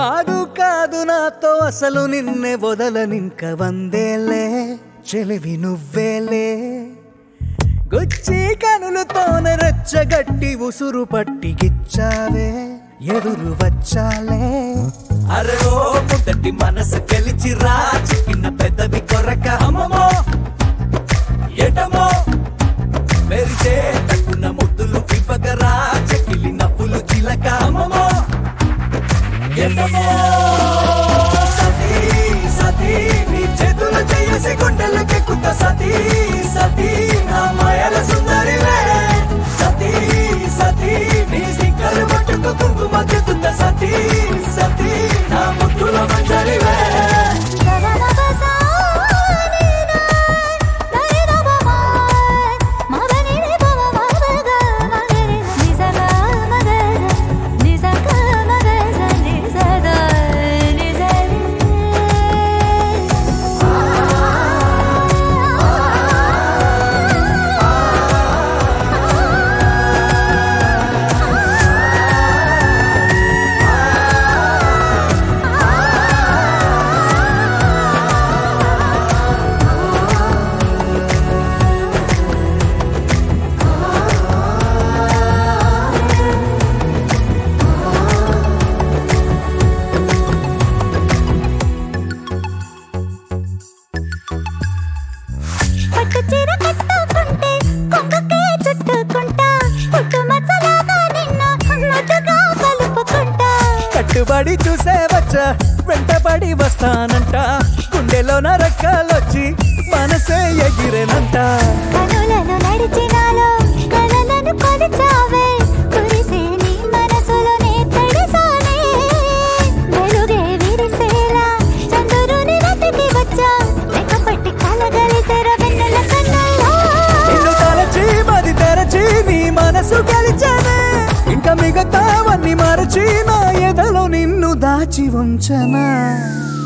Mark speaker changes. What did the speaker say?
Speaker 1: కాదు కాదు నాతో అసలు నిన్నే వదలనింక వందేలే చెలివి నువ్వేలే గుచ్చి కనులతోన రెచ్చగట్టి ఉసురు పట్టి గిచ్చావే ఎదురు వచ్చాలే అరే ఓ ముద్దటి మనసు గెలిచి రా చిక్కిన పెదవి కొరక అమ్మమో ఎటమో మెరిసే తక్కున ముద్దులు ఇవ్వగరా చెక్కిలి నవ్వులు చిలక అమ్మమో ఎటమో సతీ సతీ నీ చేతులు చేసి గుండెలకెక్కుత సతీ సతీ నా మాయల సుందరివే సతీ సతీ నీ సిక్కలు పట్టుకు కుంకుమ చెత్తుత సతీ సతీ నా ముద్దుల మంజరివే
Speaker 2: పట్టు చీర కట్టుకుంటే కొంగుకే చుట్టుకుంటా పుట్టు మచ్చలాగా నిన్ను ముద్దుగా కలుపుకుంటా
Speaker 1: కట్టుబడి చూసే వచ్చా వెంటబడి వస్తానంట గుండెలోన రక్కాలొచ్చి మనసే ఎగిరేనంట
Speaker 2: కనులను నడిచినాలో కలలను కొలిచావే కురిసే నీ మనసులోనే తడిసానే వెలుగే విరిసేలా చంద్రుని వెతికి వచ్చా లెక్కపట్టి కలగలిసెర వెన్నెల కన్నుల్లో
Speaker 1: నిన్ను తలచి మది తెరచి నీ మనసు గెలిచానే ఇంకా మిగతావన్నీ మరచి నా ఎదలో నిన్ను దాచి ఉంచనా